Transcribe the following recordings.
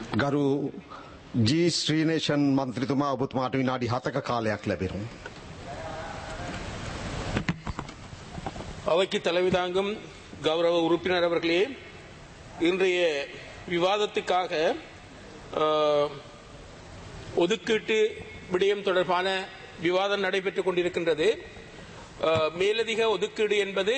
ගරු ජී ශ්‍රීනේෂන් මන්ත්‍රතුමා ඔබතුමාට විනාඩි හතක කාලයක් ලැබෙනවා. அவைக்கு தலைமை தாங்கும் கௌரவ உறுப்பினர் அவர்களே இன்றைய விவாதத்துக்காக அஹ், ஒதுக்கீட்டு விடயம் தொடர்பான விவாதம் நடைபெற்றுக் கொண்டிருக்கின்றது அஹ், மேலதிக ஒதுக்கீடு என்பது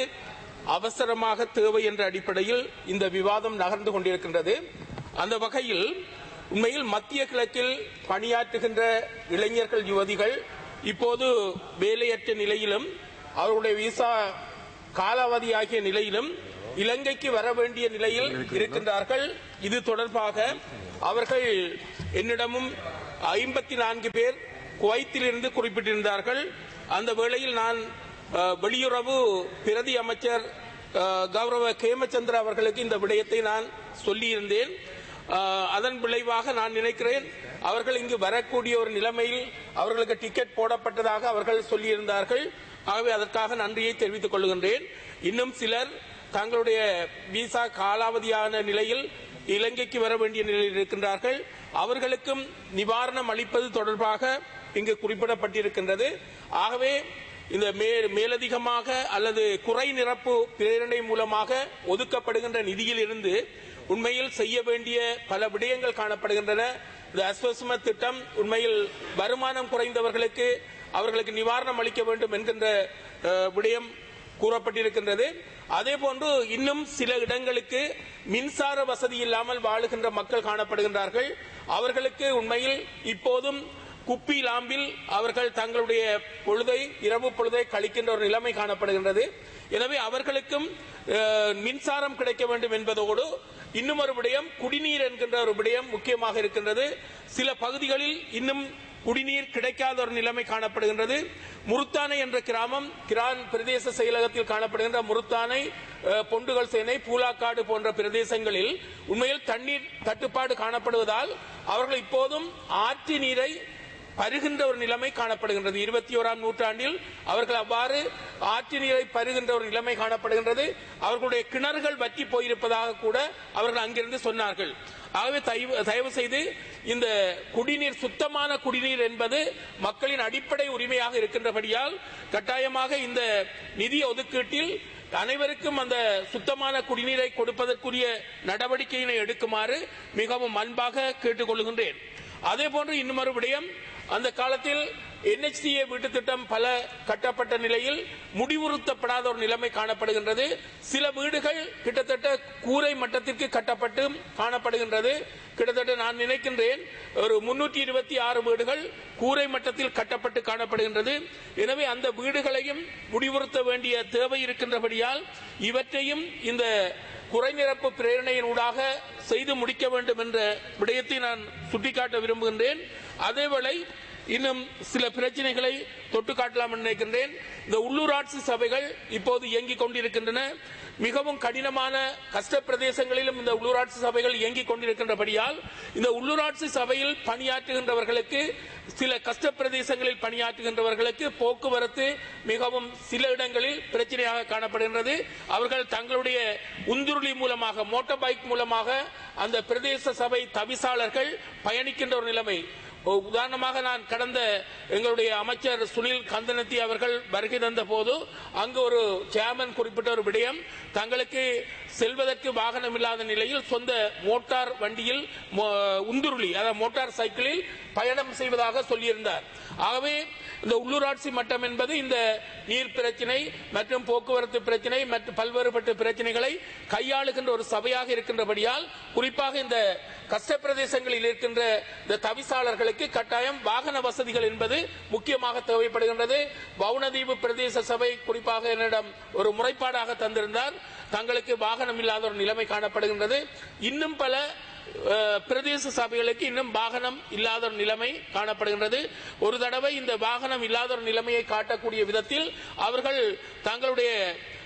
அவசரமாக தேவை என்ற அடிப்படையில் இந்த விவாதம் நகர்ந்து கொண்டிருக்கின்றது அந்த வகையில் உண்மையில் மத்திய கிழக்கில் பணியாற்றுகின்ற இளைஞர்கள் யுவதிகள் இப்போது வேலையற்ற நிலையிலும் அவர்களுடைய விசா காலாவதியாகிய நிலையிலும் இலங்கைக்கு வர வேண்டிய நிலையில் இருக்கின்றார்கள் இது தொடர்பாக அவர்கள் என்னிடமும் ஐம்பத்தி நான்கு பேர் குவைத்திலிருந்து குறிப்பிட்டிருந்தார்கள் அந்த வேளையில் நான் அஹ், வெளியுறவு பிரதி அமைச்சர் அஹ், கௌரவ கேமச்சந்திர அவர்களுக்கு இந்த விடயத்தை நான் சொல்லியிருந்தேன் அஹ், அதன் விளைவாக நான் நினைக்கிறேன் அவர்கள் இங்கு வரக்கூடிய ஒரு நிலைமையில் அவர்களுக்கு டிக்கெட் போடப்பட்டதாக அவர்கள் சொல்லியிருந்தார்கள் ஆகவே அதற்காக நன்றியை தெரிவித்துக் கொள்கின்றேன் இன்னும் சிலர் தங்களுடைய விசா காலாவதியான நிலையில் இலங்கைக்கு வர வேண்டிய நிலையில் இருக்கின்றார்கள் அவர்களுக்கும் நிவாரணம் அளிப்பது தொடர்பாக இங்கு குறிப்பிடப்பட்டிருக்கின்றது ஆகவே இந்த மே- மேலதிகமாக அல்லது குறை நிரப்பு பிரேரணை மூலமாக ஒதுக்கப்படுகின்ற நிதியிலிருந்து உண்மையில் செய்ய வேண்டிய பல விடயங்கள் காணப்படுகின்றன இந்த அஸ்வஸ்ம திட்டம் உண்மையில் வருமானம் குறைந்தவர்களுக்கு அவர்களுக்கு நிவாரணம் அளிக்க வேண்டும் என்கின்ற அஹ், விடயம் கூறப்பட்டிருக்கின்றது அதே போன்று இன்னும் சில இடங்களுக்கு மின்சார வசதி இல்லாமல் வாழுகின்ற மக்கள் காணப்படுகின்றார்கள் அவர்களுக்கு உண்மையில் இப்போதும் குப்பி லாம்பில் அவர்கள் தங்களுடைய பொழுதை இரவு பொழுதை கழிக்கின்ற ஒரு நிலைமை காணப்படுகின்றது எனவே அவர்களுக்கும் அஹ், மின்சாரம் கிடைக்க வேண்டும் என்பதோடு இன்னும் ஒரு விடயம் குடிநீர் என்கின்ற ஒரு விடயம் முக்கியமாக இருக்கின்றது சில பகுதிகளில் இன்னும் குடிநீர் கிடைக்காத ஒரு நிலைமை காணப்படுகின்றது முருத்தானை என்ற கிராமம் கிரான் பிரதேச செயலகத்தில் காணப்படுகின்ற முருத்தானை அஹ், பொண்டுகள் சேனை பூலாக்காடு போன்ற பிரதேசங்களில் உண்மையில் தண்ணீர் தட்டுப்பாடு காணப்படுவதால் அவர்கள் இப்போதும் ஆற்று நீரை பருகின்ற ஒரு நிலைமை காணப்படுகின்றது இருபத்தி ஓராம் நூற்றாண்டில் அவர்கள் அவ்வாறு ஆற்று நீரை பருகின்ற ஒரு நிலைமை காணப்படுகின்றது அவர்களுடைய கிணறுகள் வற்றி போயிருப்பதாக கூட அவர்கள் அங்கிருந்து சொன்னார்கள் ஆகவே தயவு- தயவு செய்து இந்த குடிநீர் சுத்தமான குடிநீர் என்பது மக்களின் அடிப்படை உரிமையாக இருக்கின்றபடியால் கட்டாயமாக இந்த நிதி ஒதுக்கீட்டில் அனைவருக்கும் அந்த சுத்தமான குடிநீரை கொடுப்பதற்குரிய நடவடிக்கையினை எடுக்குமாறு மிகவும் அன்பாக கேட்டுக்கொள்கின்றேன் அதே போன்று இன்னும் ஒரு விடயம் அந்த காலத்தில் என்ஹெச்டிஏ வீட்டு திட்டம் பல கட்டப்பட்ட நிலையில் முடிவுறுத்தப்படாத ஒரு நிலைமை காணப்படுகின்றது சில வீடுகள் கிட்டத்தட்ட கூரை மட்டத்திற்கு கட்டப்பட்டு காணப்படுகின்றது கிட்டத்தட்ட நான் நினைக்கின்றேன் ஒரு முன்னூற்றி இருபத்தி ஆறு வீடுகள் கூரை மட்டத்தில் கட்டப்பட்டு காணப்படுகின்றது எனவே அந்த வீடுகளையும் முடிவுறுத்த வேண்டிய தேவை இருக்கின்றபடியால் இவற்றையும் இந்த குறைநிரப்பு பிரேரணையினூடாக செய்து முடிக்க வேண்டும் என்ற விடயத்தை நான் சுட்டிக்காட்ட விரும்புகின்றேன் அதேவேளை இன்னும் சில பிரச்சனைகளை தொட்டு காட்டலாம் என்று நினைக்கின்றேன் இந்த உள்ளூராட்சி சபைகள் இப்போது இயங்கிக் கொண்டிருக்கின்றன மிகவும் கடினமான கஷ்ட பிரதேசங்களிலும் இந்த உள்ளூராட்சி சபைகள் இயங்கிக் கொண்டிருக்கின்றபடியால் இந்த உள்ளூராட்சி சபையில் பணியாற்றுகின்றவர்களுக்கு சில கஷ்ட பிரதேசங்களில் பணியாற்றுகின்றவர்களுக்கு போக்குவரத்து மிகவும் சில இடங்களில் பிரச்சனையாக காணப்படுகின்றது அவர்கள் தங்களுடைய உந்துருளி மூலமாக மோட்டார் பைக் மூலமாக அந்த பிரதேச சபை தவிசாளர்கள் பயணிக்கின்ற ஒரு நிலைமை ஒ- உதாரணமாக நான் கடந்த எங்களுடைய அமைச்சர் சுனில் கந்தனத்தி அவர்கள் வருகை தந்த போது அங்கு ஒரு சேர்மன் குறிப்பிட்ட ஒரு விடயம் தங்களுக்கு செல்வதற்கு வாகனம் இல்லாத நிலையில் சொந்த மோட்டார் வண்டியில் மோ- உந்துருளி அதாவது மோட்டார் சைக்கிளில் பயணம் செய்வதாக சொல்லியிருந்தார் ஆகவே இந்த உள்ளூராட்சி மட்டம் என்பது இந்த நீர் பிரச்சினை மற்றும் போக்குவரத்து பிரச்சினை மற்றும் பல்வேறுபட்ட பிரச்சனைகளை கையாளுகின்ற ஒரு சபையாக இருக்கின்றபடியால் குறிப்பாக இந்த கஷ்ட பிரதேசங்களில் இருக்கின்ற இந்த தவிசாளர்களுக்கு கட்டாயம் வாகன வசதிகள் என்பது முக்கியமாக தேவைப்படுகின்றது வவுனதீவு பிரதேச சபை குறிப்பாக என்னிடம் ஒரு முறைப்பாடாக தந்திருந்தார் தங்களுக்கு வாகனம் இல்லாத ஒரு நிலைமை காணப்படுகின்றது இன்னும் பல அஹ், பிரதேச சபைகளுக்கு இன்னும் வாகனம் இல்லாத ஒரு நிலைமை காணப்படுகின்றது ஒரு தடவை இந்த வாகனம் இல்லாத ஒரு நிலைமையை காட்டக்கூடிய விதத்தில் அவர்கள் தங்களுடைய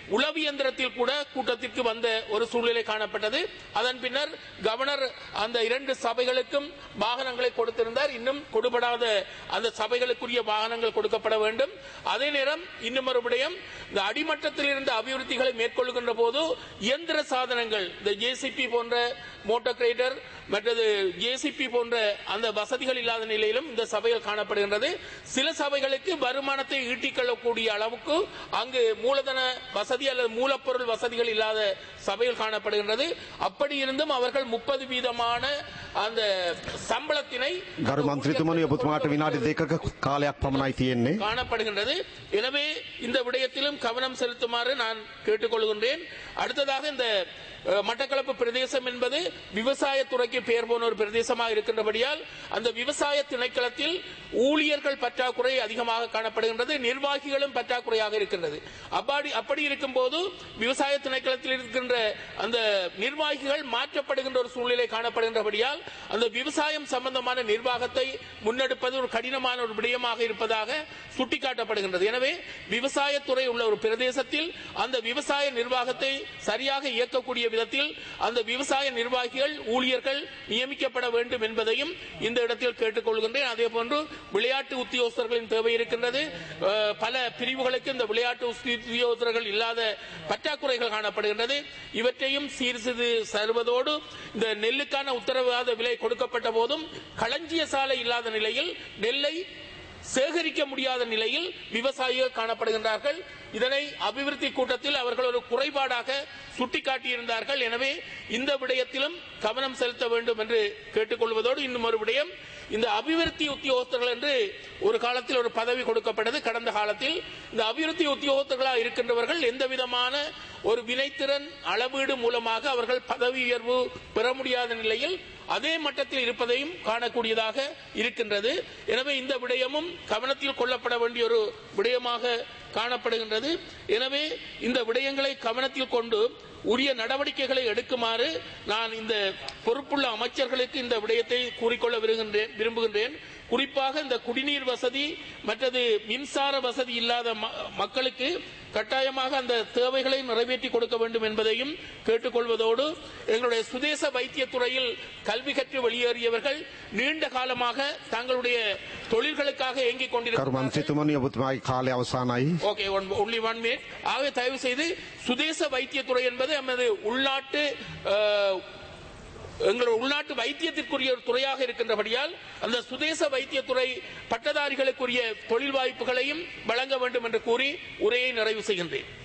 உளவு இயந்திரத்தில் கூட கூட்டத்திற்கு வந்த ஒரு சூழ்நிலை காணப்பட்டது அதன் பின்னர் கவர்னர் அந்த இரண்டு சபைகளுக்கும் வாகனங்களை கொடுத்திருந்தார் இன்னும் கொடுபடாத அந்த சபைகளுக்குரிய வாகனங்கள் கொடுக்கப்பட வேண்டும் அதே நேரம் இன்னும் ஒரு விடயம் இந்த அடிமட்டத்தில் இருந்த அபிவிருத்திகளை மேற்கொள்கின்ற போது இயந்திர சாதனங்கள் இந்த ஜேசிபி போன்ற மோட்டார் கிரேடர் மற்றது ஜேசிபி போன்ற அந்த வசதிகள் இல்லாத நிலையிலும் இந்த சபைகள் காணப்படுகின்றது சில சபைகளுக்கு வருமானத்தை ஈட்டிக்கொள்ளக்கூடிய அளவுக்கு அங்கு மூலதன வசதி அல்லது மூலப்பொருள் வசதிகள் இல்லாத சபைகள் காணப்படுகின்றது அப்படி இருந்தும் அவர்கள் முப்பது வீதமான அந்த சம்பளத்தினை ගරු මන්ත්‍රතුමනි ඔබතුමාට විනාඩි දෙකක කාලයක් පමණයි තියෙන්නේ. காணப்படுகின்றது எனவே இந்த விடயத்திலும் கவனம் செலுத்துமாறு நான் கேட்டுக்கொள்கின்றேன் அடுத்ததாக இந்த அஹ், மட்டக்களப்பு பிரதேசம் என்பது விவசாயத்துறைக்கு பெயர் போன ஒரு பிரதேசமாக இருக்கின்றபடியால் அந்த விவசாய திணைக்களத்தில் ஊழியர்கள் பற்றாக்குறை அதிகமாக காணப்படுகின்றது நிர்வாகிகளும் பற்றாக்குறையாக இருக்கின்றது அப்படி அப்படி இருக்கும்போது விவசாய திணைக்களத்தில் இருக்கின்ற அந்த நிர்வாகிகள் மாற்றப்படுகின்ற ஒரு சூழ்நிலை காணப்படுகின்றபடியால் அந்த விவசாயம் சம்பந்தமான நிர்வாகத்தை முன்னெடுப்பது ஒரு கடினமான ஒரு விடயமாக இருப்பதாக சுட்டிக்காட்டப்படுகின்றது எனவே விவசாயத்துறை உள்ள ஒரு பிரதேசத்தில் அந்த விவசாய நிர்வாகத்தை சரியாக இயக்கக்கூடிய விதத்தில் அந்த விவசாய நிர்வாகிகள் ஊழியர்கள் நியமிக்கப்பட வேண்டும் என்பதையும் இந்த இடத்தில் கேட்டுக்கொள்கின்றேன் அதே போன்று விளையாட்டு உத்தியோகஸ்தர்களின் தேவை இருக்கின்றது அஹ், பல பிரிவுகளுக்கு இந்த விளையாட்டு உத்தியோகஸ்தர்கள் இல்லாத பற்றாக்குறைகள் காணப்படுகின்றது இவற்றையும் சீர் செய்து தருவதோடு இந்த நெல்லுக்கான உத்தரவாத விலை கொடுக்கப்பட்ட போதும் களஞ்சிய சாலை இல்லாத நிலையில் நெல்லை சேகரிக்க முடியாத நிலையில் விவசாயிகள் காணப்படுகின்றார்கள் இதனை அபிவிருத்தி கூட்டத்தில் அவர்கள் ஒரு குறைபாடாக சுட்டிக்காட்டியிருந்தார்கள் எனவே இந்த விடயத்திலும் கவனம் செலுத்த வேண்டும் என்று கேட்டுக்கொள்வதோடு இன்னும் ஒரு விடயம் இந்த அபிவிருத்தி உத்தியோகத்தர்கள் என்று ஒரு காலத்தில் ஒரு பதவி கொடுக்கப்பட்டது கடந்த காலத்தில் இந்த அபிவிருத்தி உத்தியோகத்தர்களாக இருக்கின்றவர்கள் எந்த விதமான ஒரு வினைத்திறன் அளவீடு மூலமாக அவர்கள் பதவி உயர்வு பெற முடியாத நிலையில் அதே மட்டத்தில் இருப்பதையும் காணக்கூடியதாக இருக்கின்றது எனவே இந்த விடயமும் கவனத்தில் கொள்ளப்பட வேண்டிய ஒரு விடயமாக காணப்படுகின்றது எனவே இந்த விடயங்களை கவனத்தில் கொண்டு உரிய நடவடிக்கைகளை எடுக்குமாறு நான் இந்த பொறுப்புள்ள அமைச்சர்களுக்கு இந்த விடயத்தை கூறிக்கொள்ள விரும்புகின்றேன் விரும்புகின்றேன் குறிப்பாக இந்த குடிநீர் வசதி மற்றது மின்சார வசதி இல்லாத ம- மக்களுக்கு கட்டாயமாக அந்த தேவைகளை நிறைவேற்றி கொடுக்க வேண்டும் என்பதையும் கேட்டுக்கொள்வதோடு எங்களுடைய சுதேச வைத்தியத்துறையில் கல்வி கற்று வெளியேறியவர்கள் நீண்ட காலமாக தங்களுடைய தொழில்களுக்காக இயங்கிக் කරු கொண்டிருக்கிறார்கள் මන්ත්‍රතුමනි ඔබතුමාගේ කාලය අවසානයි. ஓகே ஒன்லி ஒன் மினிட் ஆகவே தயவு செய்து சுதேச வைத்தியத்துறை என்பது நமது உள்நாட்டு அஹ், எங்களுடைய உள்நாட்டு வைத்தியத்திற்குரிய ஒரு துறையாக இருக்கின்றபடியால் அந்த சுதேச வைத்தியத்துறை பட்டதாரிகளுக்குரிய தொழில் வாய்ப்புகளையும் வழங்க வேண்டும் என்று கூறி உரையை நிறைவு செய்கின்றேன்